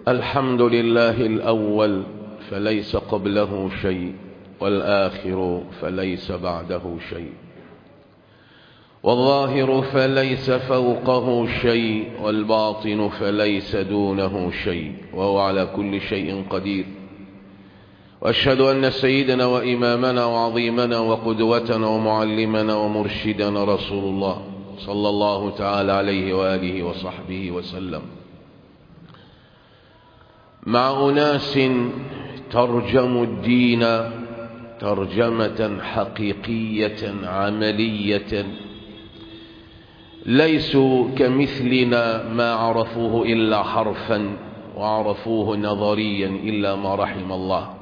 الحمد لله الأول فليس قبله شيء والآخر فليس بعده شيء والظاهر فليس فوقه شيء والباطن فليس دونه شيء وهو على كل شيء قدير وأشهد أن سيدنا وإمامنا وعظيمنا وقدوتنا ومعلمنا ومرشدنا رسول الله صلى الله تعالى عليه وآله وصحبه وسلم مع أناس ترجموا الدين ترجمة حقيقية عملية ليسوا كمثلنا ما عرفوه إلا حرفا وعرفوه نظريا إلا ما رحم الله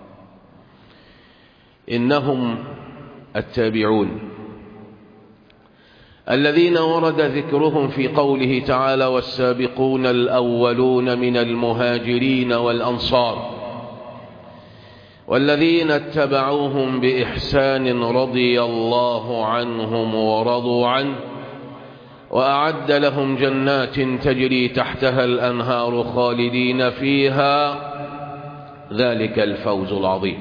إنهم التابعون الذين ورد ذكرهم في قوله تعالى والسابقون الأولون من المهاجرين والأنصار والذين اتبعوهم بإحسان رضي الله عنهم ورضوا عنه وأعد لهم جنات تجري تحتها الأنهار خالدين فيها ذلك الفوز العظيم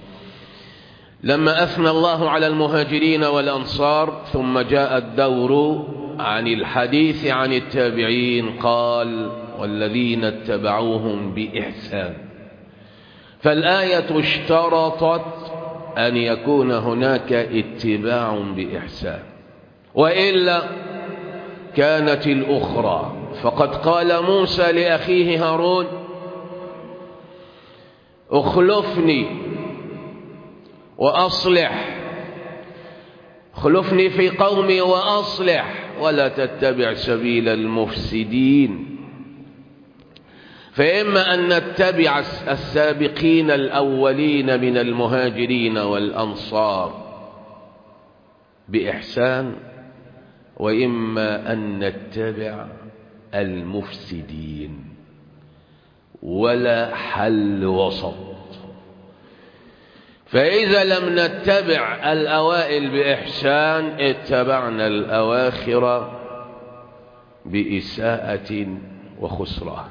لما أثنى الله على المهاجرين والأنصار ثم جاء الدور عن الحديث عن التابعين قال والذين اتبعوهم بإحسان فالآية اشترطت أن يكون هناك اتباع بإحسان وإلا كانت الأخرى فقد قال موسى لأخيه هارون اخلفني وأصلح خلفني في قومي وأصلح ولا تتبع سبيل المفسدين فإما أن نتبع السابقين الأولين من المهاجرين والأنصار بإحسان وإما أن نتبع المفسدين ولا حل وسط فإذا لم نتبع الأوائل بإحسان اتبعنا الأواخر بإساءة وخسران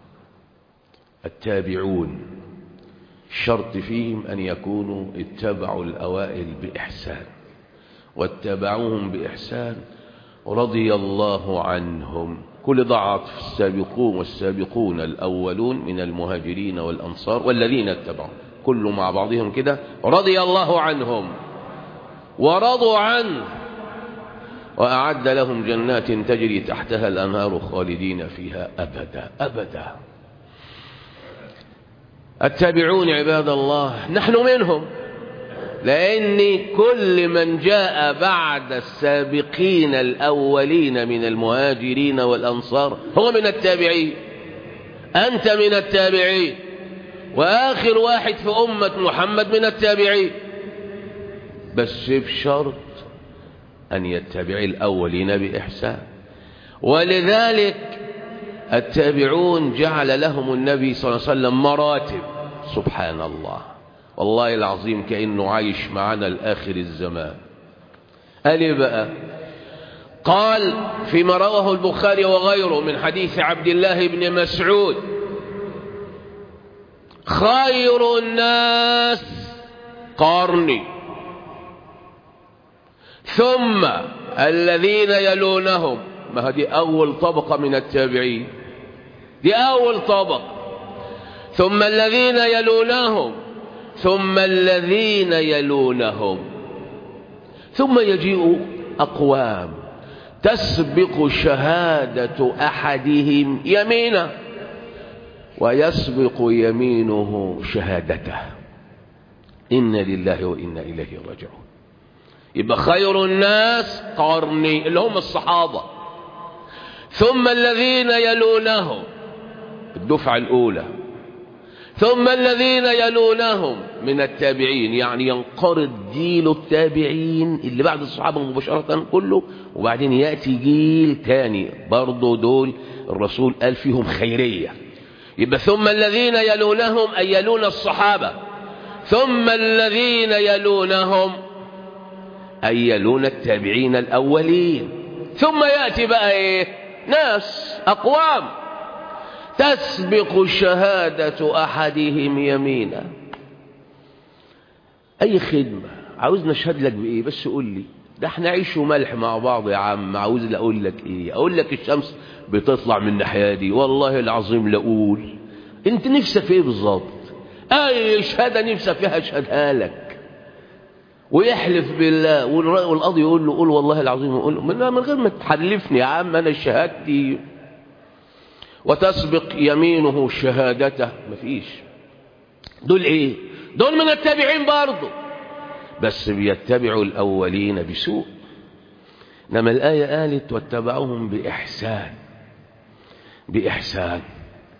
التابعون شرط فيهم أن يكونوا اتبعوا الأوائل بإحسان واتبعوهم بإحسان رضي الله عنهم كل ضعف السابقون والسابقون الأولون من المهاجرين والأنصار والذين اتبعوا كل مع بعضهم كده رضي الله عنهم ورضوا عنه وأعد لهم جنات تجري تحتها الأنهار خالدين فيها أبدا أبدا التابعون عباد الله نحن منهم لأن كل من جاء بعد السابقين الأولين من المهاجرين والأنصار هو من التابعين أنت من التابعين وآخر واحد في أمة محمد من التابعين بس بشرط أن يتبع الأولين بإحسان ولذلك التابعون جعل لهم النبي صلى الله عليه وسلم مراتب سبحان الله والله العظيم كأنه عايش معنا الآخر الزمان قال بقى قال فيما رواه البخاري وغيره من حديث عبد الله بن مسعود خير الناس قرني ثم الذين يلونهم ما هذه أول طبقة من التابعين دي أول طبقة ثم الذين يلونهم ثم الذين يلونهم ثم يجيء أقوام تسبق شهادة أحدهم يمينه ويسبق يمينه شهادته إن لله وإنا إليه راجعون يبقى خير الناس قرني اللي هم الصحابة ثم الذين يلونهم الدفعة الأولى ثم الذين يلونهم من التابعين يعني ينقرض جيل التابعين اللي بعد الصحابة مباشرة كله وبعدين يأتي جيل تاني برضو دول الرسول قال فيهم خيرية يبقى ثم الذين يلونهم أي يلون الصحابة ثم الذين يلونهم أي يلون التابعين الأولين ثم يأتي بقى إيه ناس أقوام تسبق شهادة أحدهم يمينا أي خدمة عاوز نشهد لك بإيه بس قول لي ده احنا عيش وملح مع بعض يا عم عاوز اقول لك ايه اقول لك الشمس بتطلع من الناحيه دي والله العظيم لاقول انت نفسك في ايه بالظبط اي شهاده نفسك فيها اشهدها لك ويحلف بالله والقاضي يقول له قول والله العظيم يقول له من غير ما تحلفني يا عم انا شهادتي وتسبق يمينه شهادته مفيش دول ايه دول من التابعين برضه بس بيتبعوا الأولين بسوء إنما الآية قالت واتبعوهم بإحسان بإحسان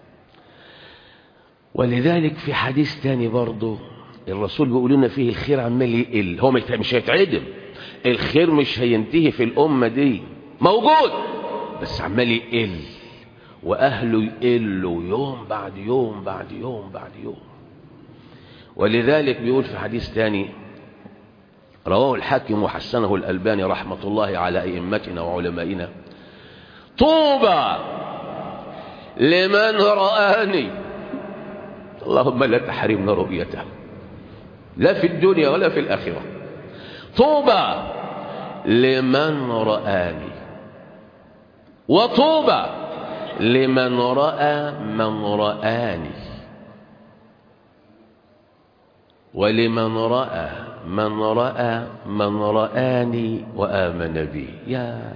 ولذلك في حديث تاني برضه الرسول بيقول لنا فيه الخير عمال يقل هو مش هيتعدم الخير مش هينتهي في الأمة دي موجود بس عمال يقل وأهله يقلوا يوم بعد يوم بعد يوم بعد يوم ولذلك بيقول في حديث تاني رواه الحاكم وحسنه الألباني رحمة الله على أئمتنا وعلمائنا طوبى لمن رآني اللهم لا تحرمنا رؤيته لا في الدنيا ولا في الآخرة طوبى لمن رآني وطوبى لمن رأى من رآني ولمن رأى من رأى من رآني وآمن بي يا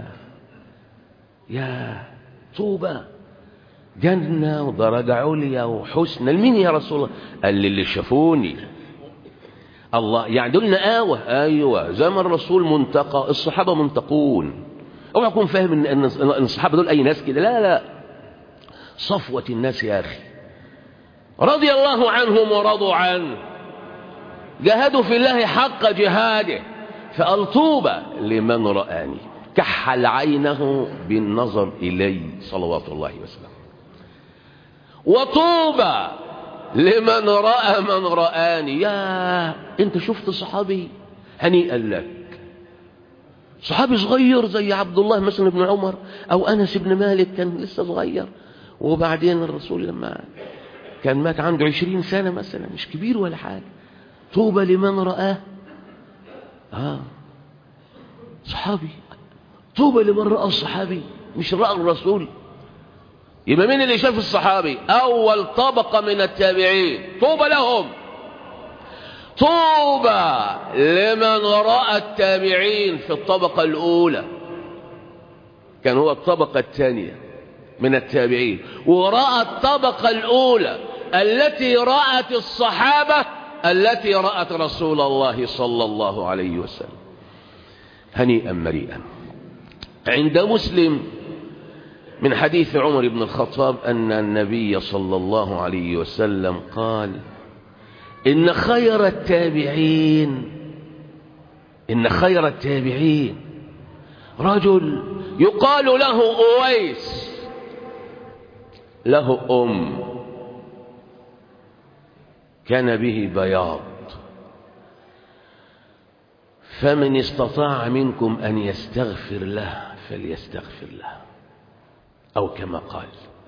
يا طوبى جنة ودرجة عليا وحسن لمين يا رسول الله قال لي اللي شافوني الله يعني دول آوة أيوة زي ما الرسول منتقى الصحابة منتقون اوعى تكون فاهم ان ان الصحابة دول أي ناس كده لا لا صفوة الناس يا أخي رضي الله عنهم ورضوا عنه جاهدوا في الله حق جهاده فقال طوبى لمن رآني كحل عينه بالنظر إلي صلوات الله وسلامه وطوبى لمن رأى من رآني يا انت شفت صحابي هنيئا لك صحابي صغير زي عبد الله مثلا بن عمر او انس بن مالك كان لسه صغير وبعدين الرسول لما كان مات عنده عشرين سنة مثلا مش كبير ولا حاجة طوبى لمن رآه آه صحابي طوبى لمن رأى الصحابي مش رأى الرسول يبقى مين اللي شاف الصحابي أول طبقة من التابعين طوبى لهم طوبى لمن رأى التابعين في الطبقة الأولى كان هو الطبقة الثانية من التابعين ورأى الطبقة الأولى التي رأت الصحابة التي رأت رسول الله صلى الله عليه وسلم هنيئا مريئا عند مسلم من حديث عمر بن الخطاب أن النبي صلى الله عليه وسلم قال إن خير التابعين إن خير التابعين رجل يقال له أويس له أم كان به بياض فمن استطاع منكم أن يستغفر له فليستغفر له أو كما قال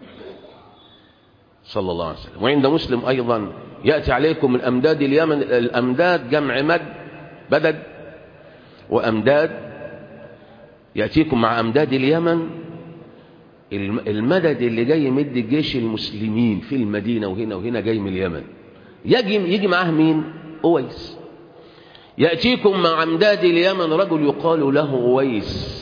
صلى الله عليه وسلم وعند مسلم أيضا يأتي عليكم من أمداد اليمن الأمداد جمع مد بدد وأمداد يأتيكم مع أمداد اليمن المدد اللي جاي يمد جيش المسلمين في المدينة وهنا وهنا جاي من اليمن يجي يجي معاه مين أويس يأتيكم مع أمداد اليمن رجل يقال له أويس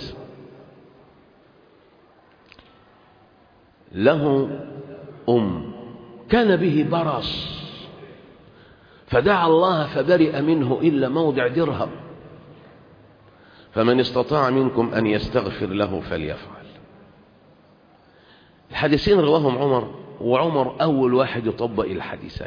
له أم كان به برص فدعا الله فبرئ منه إلا موضع درهم فمن استطاع منكم أن يستغفر له فليفعل الحديثين رواهم عمر وعمر أول واحد يطبق الحديثين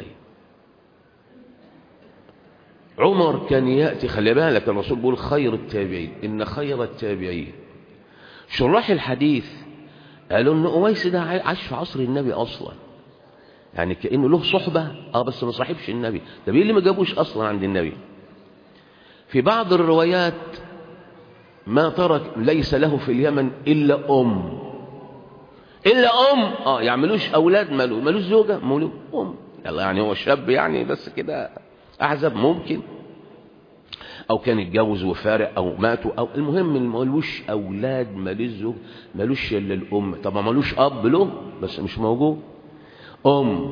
عمر كان يأتي خلي بالك الرسول بيقول خير التابعين إن خير التابعين شراح الحديث قالوا ان اويس ده عاش في عصر النبي اصلا يعني كانه له صحبه اه بس ما صاحبش النبي ده اللي ما جابوش اصلا عند النبي في بعض الروايات ما ترك ليس له في اليمن الا ام إلا أم آه يعملوش أولاد مالو مالوش زوجة مولو أم يلا يعني هو شاب يعني بس كده أعزب ممكن أو كان اتجوز وفارق أو ماتوا أو المهم مالوش أولاد مالوش زوج مالوش إلا الأم طبعا مالوش أب له بس مش موجود أم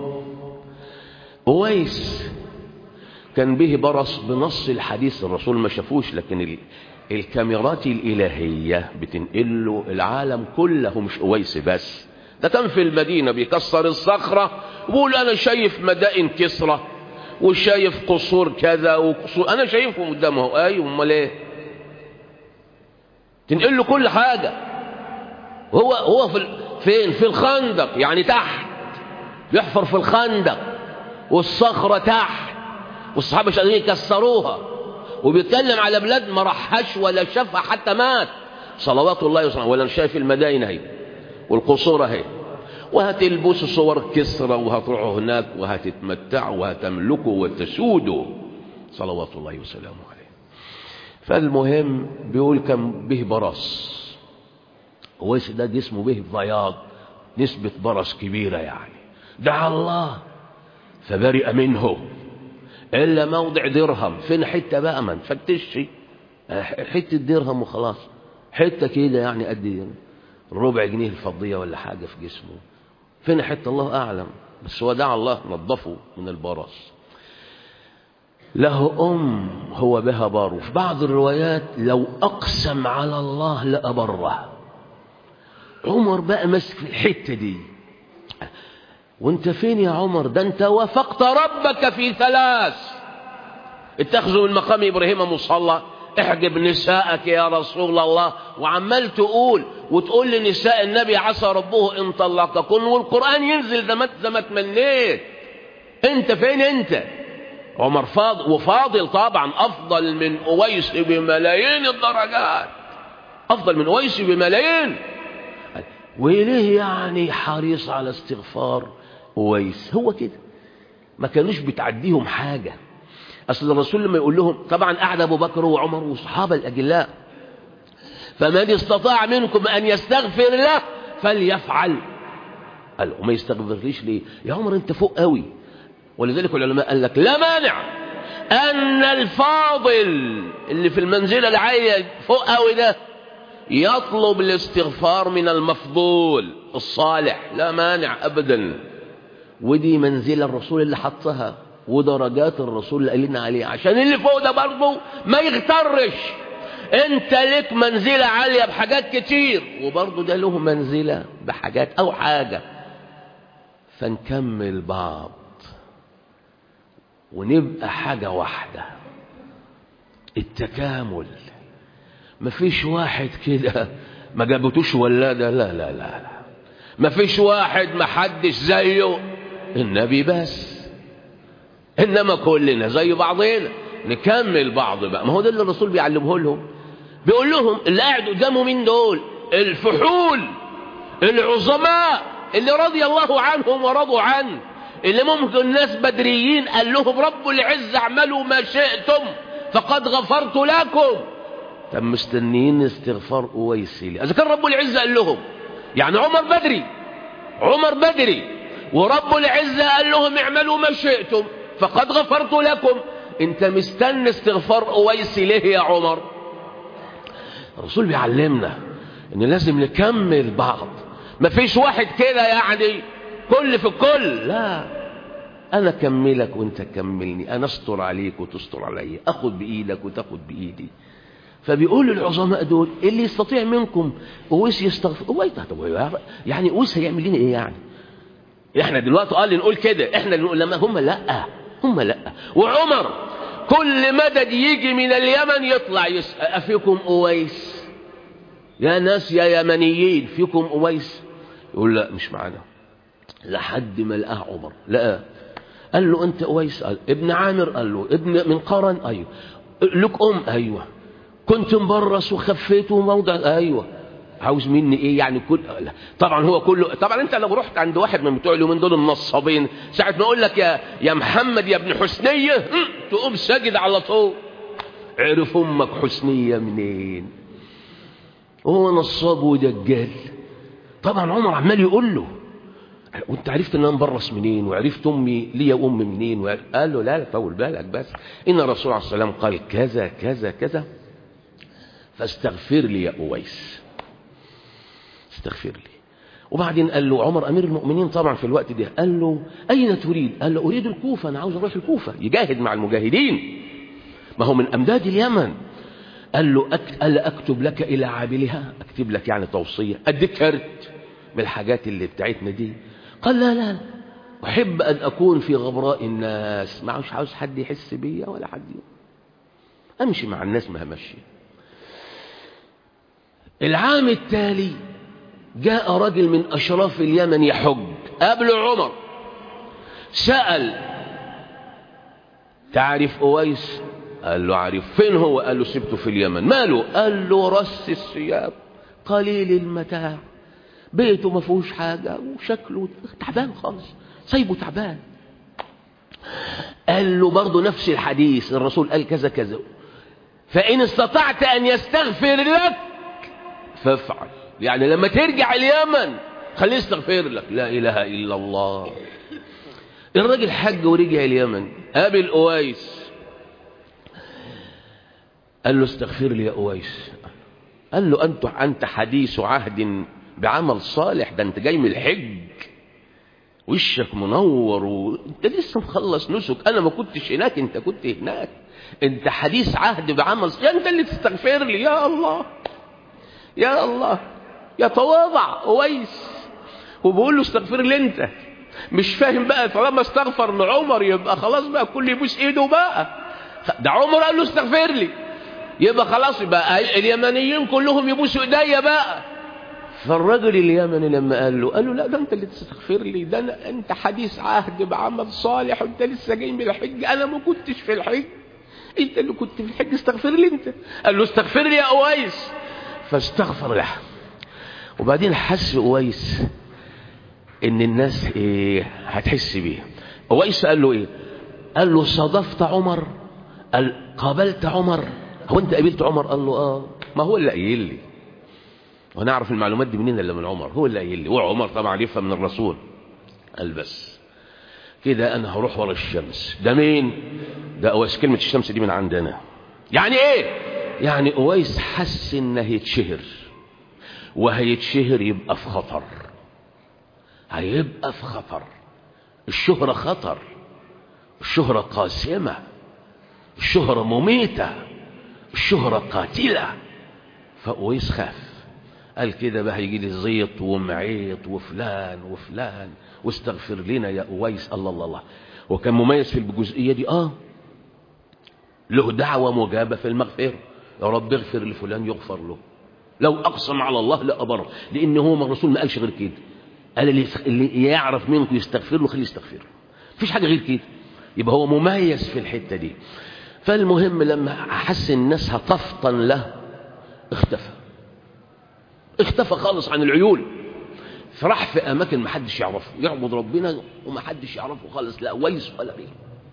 أويس كان به برص بنص الحديث الرسول ما شافوش لكن ال... الكاميرات الإلهية بتنقل له العالم كله مش أويس بس ده كان في المدينة بيكسر الصخرة وبيقول أنا شايف مدائن كسرى وشايف قصور كذا وقصور أنا شايفهم قدامه أيوة أمال إيه تنقل له كل حاجة هو هو في ال... فين في الخندق يعني تحت بيحفر في الخندق والصخرة تحت والصحابة مش قادرين يكسروها وبيتكلم على بلاد ما راحش ولا شافها حتى مات صلوات الله وسلامه ولا شايف المدائن اهي والقصور اهي وهتلبسوا صور كسرى وهتروحوا هناك وهتتمتعوا وهتملكوا وتسودوا صلوات الله وسلامه عليه فالمهم بيقول كان به برص ويس ده جسمه به بياض نسبة برص كبيرة يعني دعا الله فبرئ منه إلا موضع درهم فين حتة بقى ما نفتشش حتة درهم وخلاص حتة كده يعني قد ربع جنيه الفضية ولا حاجة في جسمه فين حتة الله أعلم بس هو دعا الله نظفه من البرص له أم هو بها بار في بعض الروايات لو أقسم على الله لأبره عمر بقى مسك في الحتة دي وانت فين يا عمر ده انت وافقت ربك في ثلاث اتخذوا من مقام ابراهيم مصلى احجب نساءك يا رسول الله وعمال تقول وتقول لنساء النبي عسى ربه ان طلقكن والقران ينزل زي ما تمنيت انت فين انت عمر فاضل وفاضل طبعا افضل من اويس بملايين الدرجات افضل من اويس بملايين وليه يعني حريص على استغفار اويس هو كده ما كانوش بتعديهم حاجة أصل الرسول لما يقول لهم طبعا قعد أبو بكر وعمر وصحابة الأجلاء فمن استطاع منكم أن يستغفر له فليفعل قال وما يستغفرليش ليه يا عمر انت فوق قوي ولذلك العلماء قال لك لا مانع أن الفاضل اللي في المنزلة العالية فوق قوي ده يطلب الاستغفار من المفضول الصالح لا مانع أبدا ودي منزلة الرسول اللي حطها ودرجات الرسول اللي قالنا عليها عشان اللي فوق ده برضه ما يغترش انت لك منزلة عالية بحاجات كتير وبرضه ده له منزلة بحاجات او حاجة فنكمل بعض ونبقى حاجة واحدة التكامل مفيش واحد كده ما جابتوش ولادة لا لا لا لا مفيش واحد ما حدش زيه النبي بس انما كلنا زي بعضنا نكمل بعض بقى ما هو ده اللي الرسول بيعلمه لهم بيقول لهم اللي قاعد قدامه مين دول الفحول العظماء اللي رضي الله عنهم ورضوا عنه اللي ممكن الناس بدريين قال لهم رب العزة اعملوا ما شئتم فقد غفرت لكم طب مستنيين استغفار اويسي اذا كان رب العزة قال لهم يعني عمر بدري عمر بدري ورب العزة قال لهم اعملوا ما شئتم فقد غفرت لكم انت مستني استغفار اويسي ليه يا عمر الرسول بيعلمنا ان لازم نكمل بعض ما فيش واحد كده يعني كل في الكل لا انا اكملك وانت تكملني انا استر عليك وتستر عليا اخد بايدك وتاخد بايدي فبيقول العظماء دول اللي يستطيع منكم اويس يستغفر اويس يعني اويس هيعمل لنا ايه يعني احنا دلوقتي قال نقول كده احنا اللي نقول لما هم لا هم لا وعمر كل مدد يجي من اليمن يطلع يسأل أفيكم أويس يا ناس يا يمنيين فيكم أويس يقول لا مش معنا لحد ما لقاه عمر لقاه قال له أنت أويس قال ابن عامر قال له ابن من قرن أيوه لك أم أيوه كنت مبرص وخفيت وموضع أيوه عاوز مني ايه يعني كل لا. طبعا هو كله طبعا انت لو رحت عند واحد من بتوع اليومين دول النصابين ساعه ما اقول لك يا يا محمد يا ابن حسنيه تقوم ساجد على طول عرف امك حسنيه منين هو نصاب ودجال طبعا عمر عمال يقول له وانت عرفت ان انا مبرص منين وعرفت امي ليا ام منين وعرف... قال له لا لا طول بالك بس ان الرسول عليه السلام قال كذا كذا كذا فاستغفر لي يا اويس استغفر لي وبعدين قال له عمر امير المؤمنين طبعا في الوقت ده قال له اين تريد قال له اريد الكوفه انا عاوز اروح الكوفه يجاهد مع المجاهدين ما هو من امداد اليمن قال له أكت... قال اكتب لك الى عابلها اكتب لك يعني توصيه اديك كارت من الحاجات اللي بتاعتنا دي قال لا لا احب ان اكون في غبراء الناس ما عاوز عاوز حد يحس بيا ولا حد امشي مع الناس ما همشي العام التالي جاء رجل من أشراف اليمن يحج قبل عمر سأل تعرف أويس قال له عارف فين هو قال له سبته في اليمن ماله قال له رس الثياب قليل المتاع بيته ما فيهوش حاجة وشكله تعبان خالص سايبه تعبان قال له برضه نفس الحديث الرسول قال كذا كذا فإن استطعت أن يستغفر لك فافعل يعني لما ترجع اليمن خليه يستغفر لك لا إله إلا الله الراجل حج ورجع اليمن قابل أويس قال له استغفر لي يا أويس قال له أنت أنت حديث عهد بعمل صالح ده أنت جاي من الحج وشك منور وانت لسه مخلص نسك انا ما كنتش هناك انت كنت هناك انت حديث عهد بعمل يا انت اللي تستغفر لي يا الله يا الله يتواضع اويس وبقول له استغفر لي انت مش فاهم بقى طالما استغفر لعمر يبقى خلاص بقى كل يبوس ايده بقى ده عمر قال له استغفر لي يبقى خلاص يبقى اليمنيين كلهم يبوسوا ايديا بقى فالرجل اليمني لما قال له قال له لا ده انت اللي تستغفر لي ده أنا انت حديث عهد بعمل صالح وانت لسه جاي من الحج انا ما كنتش في الحج انت اللي كنت في الحج استغفر لي انت قال له استغفر لي يا اويس فاستغفر له وبعدين حس اويس ان الناس ايه هتحس بيه اويس قال له ايه قال له صادفت عمر قال قابلت عمر هو انت قابلت عمر قال له اه ما هو اللي قايل لي وانا اعرف المعلومات دي منين الا من عمر هو اللي قايل لي وعمر طبعا يفهم من الرسول قال بس كده انا هروح ورا الشمس ده مين ده اويس كلمه الشمس دي من عندنا يعني ايه يعني اويس حس انه هيتشهر وهيتشهر يبقى في خطر هيبقى في خطر الشهرة خطر الشهرة قاسمة الشهرة مميتة الشهرة قاتلة فأويس خاف قال كده بقى هيجي لي زيط ومعيط وفلان وفلان واستغفر لنا يا أويس الله الله الله وكان مميز في الجزئية دي آه له دعوة مجابة في المغفرة يا رب اغفر لفلان يغفر له لو أقسم على الله لأبر لأن هو الرسول ما قالش غير كده قال اللي, اللي يعرف منكم يستغفر له خليه يستغفر مفيش حاجة غير كده يبقى هو مميز في الحتة دي فالمهم لما أحس الناس هتفطن له اختفى اختفى خالص عن العيون فراح في أماكن ما حدش يعرفه يعبد ربنا وما حدش يعرفه خالص لا ويس ولا غيره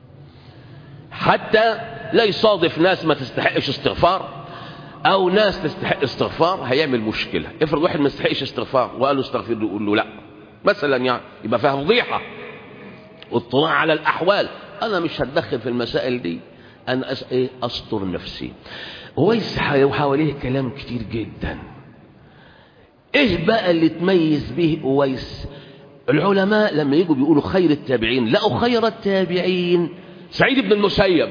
حتى لا يصادف ناس ما تستحقش استغفار او ناس تستحق استغفار هيعمل مشكله افرض واحد ما يستحقش استغفار وقال له استغفر له يقول له لا مثلا يعني يبقى فيها فضيحه واطلاع على الاحوال انا مش هتدخل في المسائل دي انا أس... ايه استر نفسي ويس حواليه كلام كتير جدا ايه بقى اللي تميز به اويس العلماء لما يجوا بيقولوا خير التابعين لقوا خير التابعين سعيد بن المسيب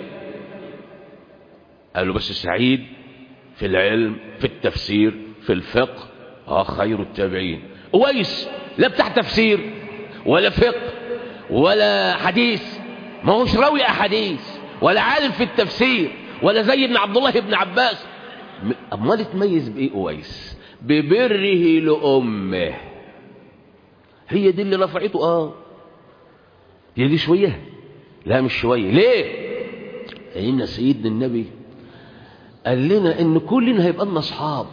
قالوا بس سعيد في العلم في التفسير في الفقه اه خير التابعين اويس لا بتاع تفسير ولا فقه ولا حديث ما هوش راوي احاديث ولا عالم في التفسير ولا زي ابن عبد الله بن عباس امال تميز بايه اويس ببره لامه هي دي اللي رفعته اه هي دي شويه لا مش شويه ليه لان سيدنا النبي قال لنا ان كلنا هيبقى لنا اصحاب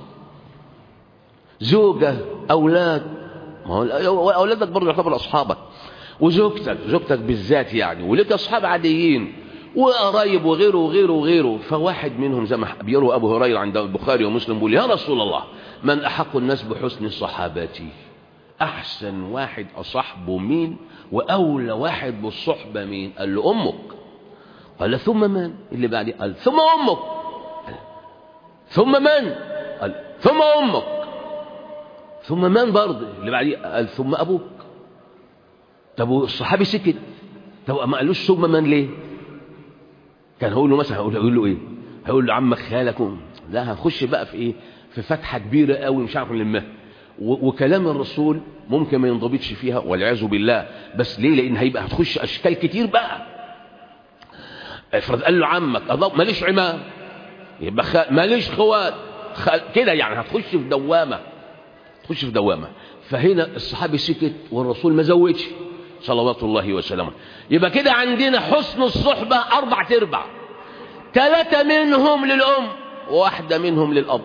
زوجة اولاد ما هو اولادك برضه يعتبر اصحابك وزوجتك زوجتك بالذات يعني ولك اصحاب عاديين وقرايب وغيره وغيره وغيره فواحد منهم زي ما بيروي ابو هريره عند البخاري ومسلم بيقول يا رسول الله من احق الناس بحسن صحابتي احسن واحد اصاحبه مين واولى واحد بالصحبه مين قال له امك قال ثم من اللي بعديه قال ثم امك قال ثم من قال ثم امك ثم من برضه اللي بعديه قال ثم ابوك طب الصحابي سكت طب ما قالوش ثم من ليه كان هيقول له مثلا هيقول هيقول له ايه هيقول له عمك خالك لا هنخش بقى في ايه في فتحه كبيره قوي مش عارف نلمها وكلام الرسول ممكن ما ينضبطش فيها والعياذ بالله بس ليه لان هيبقى هتخش اشكال كتير بقى افرض قال له عمك ماليش عمام يبقى خ... ماليش خوات خ... كده يعني هتخش في دوامه تخش في دوامه فهنا الصحابي سكت والرسول ما زودش صلوات الله وسلامه يبقى كده عندنا حسن الصحبه اربع تربع ثلاثه منهم للام وواحده منهم للاب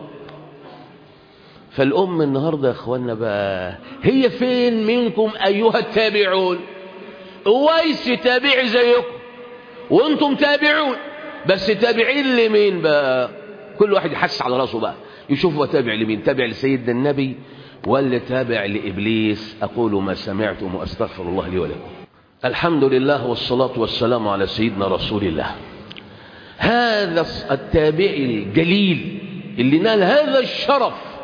فالأم النهاردة يا أخوانا بقى هي فين منكم أيها التابعون أويس تابعي زيكم وانتم تابعون بس تابعين لمين بقى كل واحد يحس على راسه بقى يشوف هو تابع لمين تابع لسيدنا النبي ولا تابع لإبليس أقول ما سمعتم وأستغفر الله لي ولكم الحمد لله والصلاة والسلام على سيدنا رسول الله هذا التابعي الجليل اللي نال هذا الشرف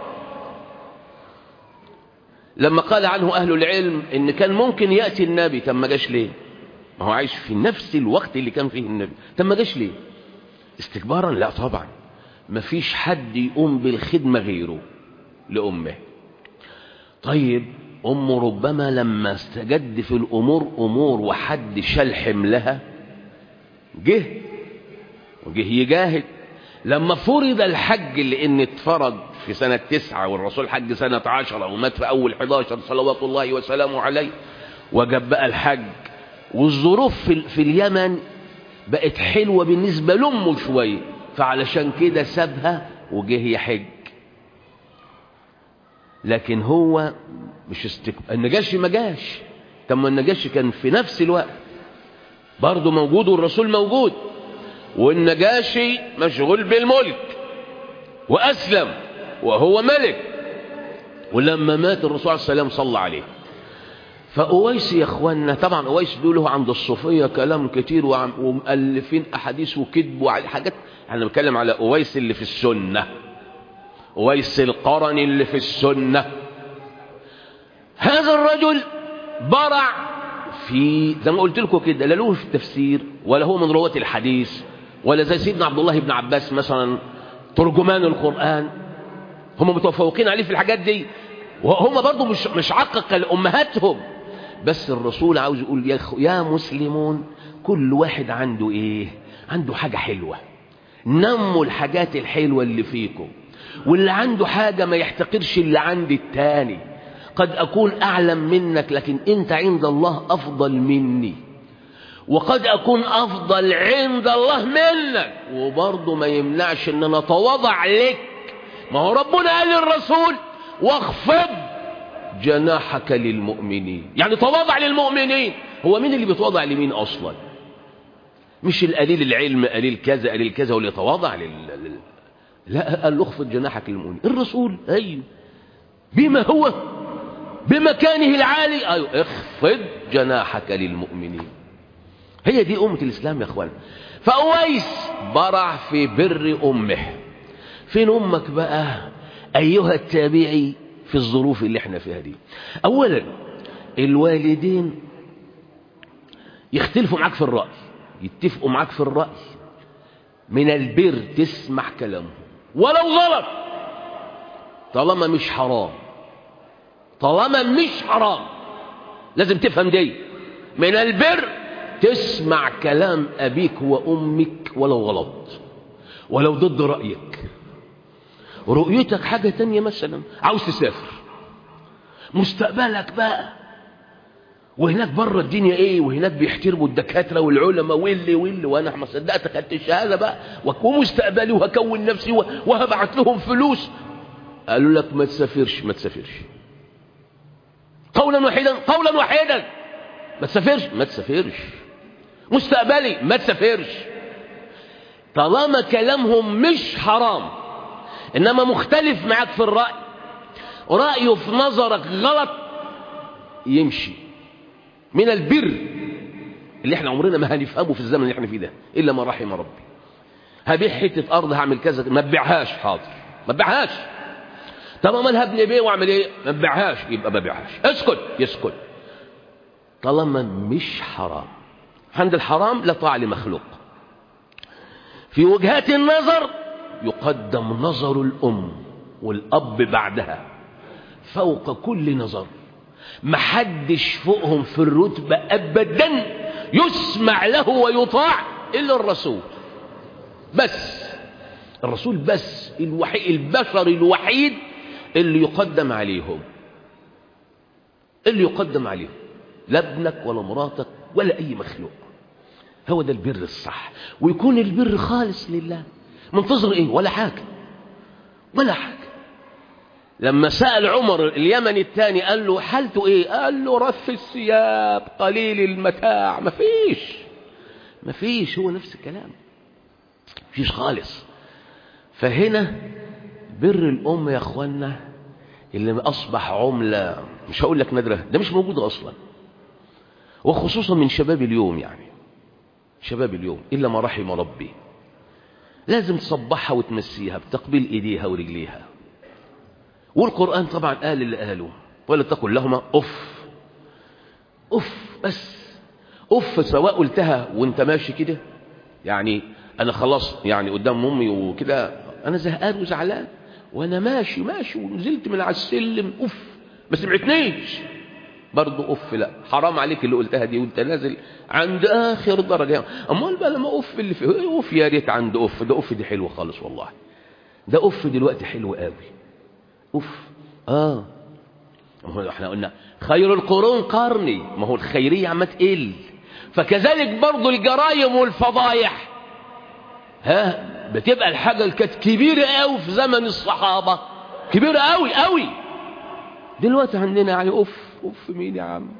لما قال عنه أهل العلم إن كان ممكن يأتي النبي طب ما جاش ليه ما هو عايش في نفس الوقت اللي كان فيه النبي طب ما جاش ليه استكبارا لا طبعا ما فيش حد يقوم بالخدمة غيره لأمه طيب أم ربما لما استجد في الأمور أمور وحد شال حملها جه وجه يجاهد لما فرض الحج لأن اتفرض في سنة تسعة والرسول حج سنة عشرة ومات في أول 11 صلوات الله وسلامه عليه وجاب بقى الحج والظروف في, في اليمن بقت حلوة بالنسبة لأمه شوية فعلشان كده سابها وجه يحج لكن هو مش استك... النجاشي ما جاش طب ما النجاشي كان في نفس الوقت برضه موجود والرسول موجود والنجاشي مشغول بالملك وأسلم وهو ملك ولما مات الرسول عليه السلام صلى عليه فأويس يا اخوانا طبعا أويس له عند الصوفية كلام كتير ومؤلفين أحاديث وكذب وحاجات احنا بنتكلم على أويس اللي في السنة أويس القرني اللي في السنة هذا الرجل برع في زي ما قلت لكم كده لا له في التفسير ولا هو من رواة الحديث ولا زي سيدنا عبد الله بن عباس مثلا ترجمان القرآن هم متفوقين عليه في الحاجات دي وهم برضو مش مش عقق لأمهاتهم بس الرسول عاوز يقول يا, يا مسلمون كل واحد عنده ايه عنده حاجة حلوة نموا الحاجات الحلوة اللي فيكم واللي عنده حاجة ما يحتقرش اللي عند التاني قد أكون أعلم منك لكن أنت عند الله أفضل مني وقد أكون أفضل عند الله منك وبرضه ما يمنعش أن أنا أتواضع لك ما هو ربنا قال للرسول واخفض جناحك للمؤمنين يعني تواضع للمؤمنين هو مين اللي بيتواضع لمين أصلا مش القليل العلم قليل كذا قليل كذا واللي يتواضع لل... لل... لا قال له اخفض جناحك للمؤمنين الرسول أيوه بما هو بمكانه العالي أيوه اخفض جناحك للمؤمنين هي دي أمة الإسلام يا أخوان فأويس برع في بر أمه فين أمك بقى أيها التابعي في الظروف اللي احنا فيها دي أولا الوالدين يختلفوا معاك في الرأي يتفقوا معاك في الرأي من البر تسمع كلامهم ولو غلط طالما مش حرام طالما مش حرام لازم تفهم دي من البر تسمع كلام أبيك وأمك ولو غلط ولو ضد رأيك رؤيتك حاجة تانية مثلا عاوز تسافر مستقبلك بقى وهناك بره الدنيا ايه وهناك بيحترموا الدكاترة والعلماء واللي واللي وانا ما صدقت خدت الشهادة بقى ومستقبلي وهكون نفسي وهبعت لهم فلوس قالوا لك ما تسافرش ما تسافرش قولا واحدا قولا واحدا ما تسافرش ما تسافرش مستقبلي ما تسافرش طالما كلامهم مش حرام انما مختلف معاك في الرأي رأيه في نظرك غلط يمشي من البر اللي احنا عمرنا ما هنفهمه في الزمن اللي احنا فيه ده الا ما رحم ربي هبيع حته ارض هعمل كذا ما تبيعهاش حاضر ما تبيعهاش طب امال هبني بيه واعمل ايه ما تبيعهاش يبقى ما بيعهاش اسكت يسكت طالما مش حرام عند الحرام لا طاعه لمخلوق في وجهات النظر يقدم نظر الام والاب بعدها فوق كل نظر محدش فوقهم في الرتبة أبدا يسمع له ويطاع إلا الرسول بس الرسول بس الوحيد البشر الوحيد اللي يقدم عليهم اللي يقدم عليهم لا ابنك ولا مراتك ولا أي مخلوق هو ده البر الصح ويكون البر خالص لله منتظر ايه ولا حاجة ولا حاجة لما سأل عمر اليمني الثاني قال له حالته ايه قال له رف الثياب قليل المتاع مفيش مفيش هو نفس الكلام مفيش خالص فهنا بر الأم يا أخوانا اللي أصبح عملة مش هقول لك نادرة ده مش موجود أصلا وخصوصا من شباب اليوم يعني شباب اليوم إلا ما رحم ربي لازم تصبحها وتمسيها بتقبيل إيديها ورجليها والقرآن طبعا قال اللي قاله ولا تقل لهما أف أف بس أف سواء قلتها وانت ماشي كده يعني أنا خلاص يعني قدام أمي وكده أنا زهقان وزعلان وأنا ماشي ماشي ونزلت من على السلم أف ما سمعتنيش برضه أف لا حرام عليك اللي قلتها دي وانت نازل عند آخر درجة أمال بقى لما أف اللي فيه أف يا ريت عند أف ده أف دي حلوة خالص والله ده أف دلوقتي حلو قوي أف آه ما هو احنا قلنا خير القرون قرني ما هو الخيرية عم تقل فكذلك برضو الجرايم والفضايح ها بتبقى الحاجة اللي كانت كبيرة قوي في زمن الصحابة كبيرة قوي قوي دلوقتي عندنا يعني أوف أوف مين يا عم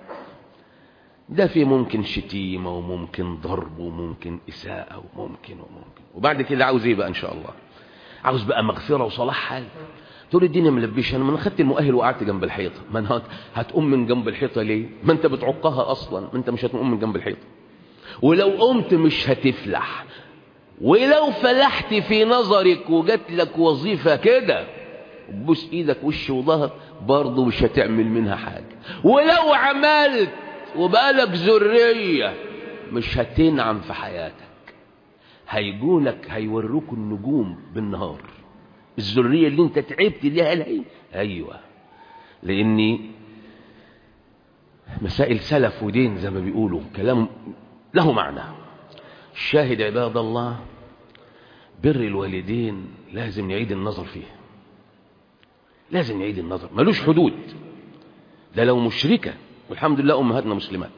ده في ممكن شتيمة وممكن ضرب وممكن إساءة وممكن وممكن وبعد كده عاوز ايه بقى إن شاء الله عاوز بقى مغفرة وصلاح حال تقول الدنيا ملبشه انا ما انا خدت المؤهل وقعدت جنب الحيطه ما انا هتقوم من جنب الحيطه ليه ما انت بتعقها اصلا ما انت مش هتقوم من جنب الحيطه ولو قمت مش هتفلح ولو فلحت في نظرك وجات لك وظيفه كده بوس ايدك وش وظهر برضه مش هتعمل منها حاجه ولو عملت وبقالك ذريه مش هتنعم في حياتك هيجولك هيوروك النجوم بالنهار الذريه اللي انت تعبت ليها لهي ايوه لاني مسائل سلف ودين زي ما بيقولوا كلام له معنى الشاهد عباد الله بر الوالدين لازم نعيد النظر فيه لازم نعيد النظر ملوش حدود ده لو مشركة والحمد لله أمهاتنا مسلمات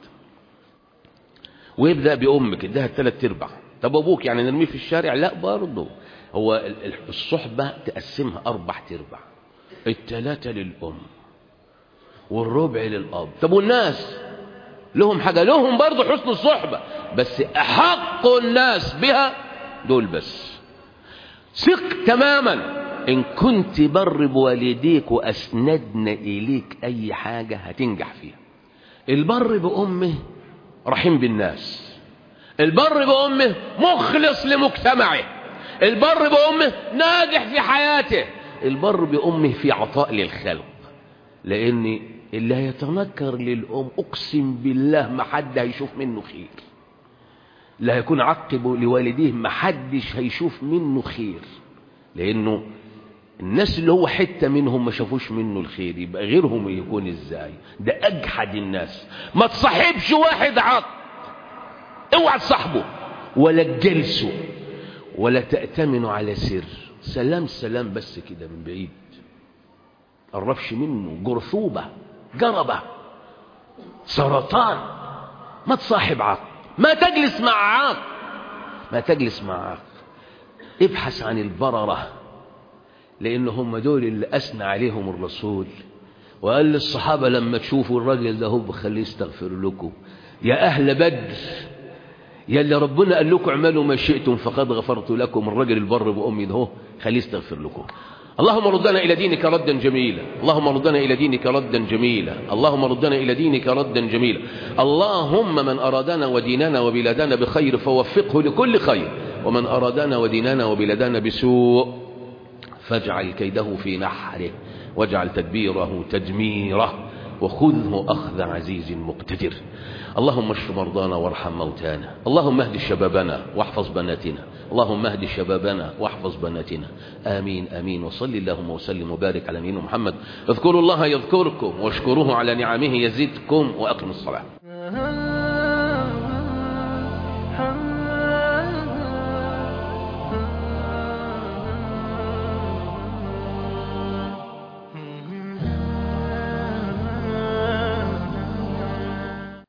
ويبدأ بأمك ادها الثلاث ارباع طب أبوك يعني نرميه في الشارع لا برضه هو الصحبة تقسمها أربع تربع التلاتة للأم والربع للأب طب والناس لهم حاجة لهم برضو حسن الصحبة بس أحق الناس بها دول بس ثق تماما إن كنت بر بوالديك وأسندنا إليك أي حاجة هتنجح فيها البر بأمه رحيم بالناس البر بأمه مخلص لمجتمعه البر بأمه ناجح في حياته البر بأمه في عطاء للخلق لأن اللي هيتنكر للأم أقسم بالله ما حد هيشوف منه خير لا هيكون عقب لوالديه ما حدش هيشوف منه خير لأنه الناس اللي هو حتة منهم ما شافوش منه الخير يبقى غيرهم يكون ازاي ده أجحد الناس ما تصاحبش واحد عق اوعى تصاحبه ولا تجلسه ولا تأتمن على سر سلام سلام بس كده من بعيد قربش منه جرثوبة جربة سرطان ما تصاحب عاق ما تجلس مع عاق ما تجلس مع عاق ابحث عن البررة لأن هم دول اللي أثنى عليهم الرسول وقال للصحابة لما تشوفوا الراجل ده هو خليه يستغفر لكم يا أهل بدر يا اللي ربنا قال لكم اعملوا ما شئتم فقد غفرت لكم الراجل البر بأمي ده خليه يستغفر لكم اللهم ردنا إلى دينك ردا جميلا اللهم ردنا إلى دينك ردا جميلا اللهم ردنا إلى دينك ردا جميلا اللهم من أرادنا وديننا وبلادنا بخير فوفقه لكل خير ومن أرادنا وديننا وبلادنا بسوء فاجعل كيده في نحره واجعل تدبيره تدميره وخذه أخذ عزيز مقتدر اللهم اشف مرضانا وارحم موتانا اللهم اهد شبابنا واحفظ بناتنا اللهم اهد شبابنا واحفظ بناتنا آمين آمين وصل اللهم وسلم وبارك على نبينا محمد اذكروا الله يذكركم واشكروه على نعمه يزدكم وأقم الصلاة